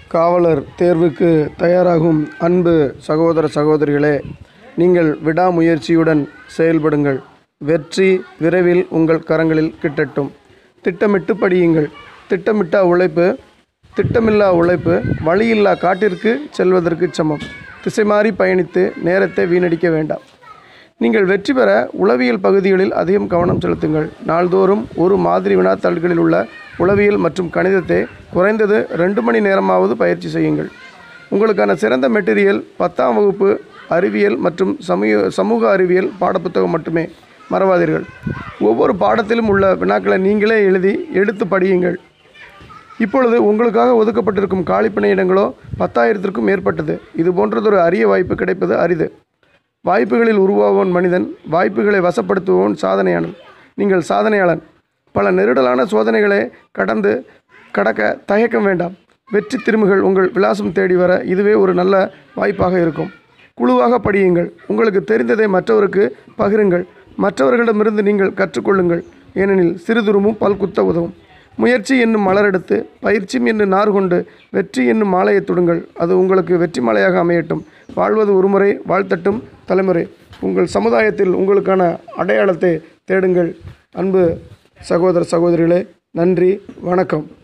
காவலர் தேர்வுக்கு தயாராகும் அன்பு சகோதர சகோதரிகளே நீங்கள் விடாமுயற்சியுடன் செயல்படுங்கள் வெற்றி விரைவில் உங்கள் கரங்களில் கிட்டட்டும் திட்டமிட்டு படியுங்கள் திட்டமிட்டா உழைப்பு திட்டமில்லா உழைப்பு வழியில்லா காட்டிற்கு செல்வதற்கு சமம் திசை மாறி பயணித்து நேரத்தை வீணடிக்க வேண்டாம் நீங்கள் வெற்றி பெற உளவியல் பகுதிகளில் அதிகம் கவனம் செலுத்துங்கள் நாள்தோறும் ஒரு மாதிரி வினாத்தாள்களில் உள்ள உளவியல் மற்றும் கணிதத்தை குறைந்தது ரெண்டு மணி நேரமாவது பயிற்சி செய்யுங்கள் உங்களுக்கான சிறந்த மெட்டீரியல் பத்தாம் வகுப்பு அறிவியல் மற்றும் சமூக சமூக அறிவியல் பாடப்புத்தகம் மட்டுமே மறவாதீர்கள் ஒவ்வொரு பாடத்திலும் உள்ள வினாக்களை நீங்களே எழுதி எடுத்து படியுங்கள் இப்பொழுது உங்களுக்காக ஒதுக்கப்பட்டிருக்கும் காலி பணியிடங்களோ பத்தாயிரத்திற்கும் மேற்பட்டது இது போன்றதொரு அரிய வாய்ப்பு கிடைப்பது அரிது வாய்ப்புகளில் உருவாகுவன் மனிதன் வாய்ப்புகளை வசப்படுத்துபவன் சாதனையாளன் நீங்கள் சாதனையாளன் பல நெருடலான சோதனைகளை கடந்து கடக்க தயக்கம் வேண்டாம் வெற்றி திரும்புகள் உங்கள் விலாசம் தேடி வர இதுவே ஒரு நல்ல வாய்ப்பாக இருக்கும் குழுவாக படியுங்கள் உங்களுக்கு தெரிந்ததை மற்றவருக்கு பகிருங்கள் மற்றவர்களிடமிருந்து நீங்கள் கற்றுக்கொள்ளுங்கள் ஏனெனில் சிறுதுருமும் பல்குத்த உதவும் முயற்சி என்னும் மலரெடுத்து பயிற்சியும் என்னும் நார் கொண்டு வெற்றி என்னும் மாலையை தொடுங்கள் அது உங்களுக்கு வெற்றி மாலையாக அமையட்டும் வாழ்வது ஒருமுறை வாழ்த்தட்டும் தலைமுறை உங்கள் சமுதாயத்தில் உங்களுக்கான அடையாளத்தை தேடுங்கள் அன்பு சகோதர சகோதரிகளே நன்றி வணக்கம்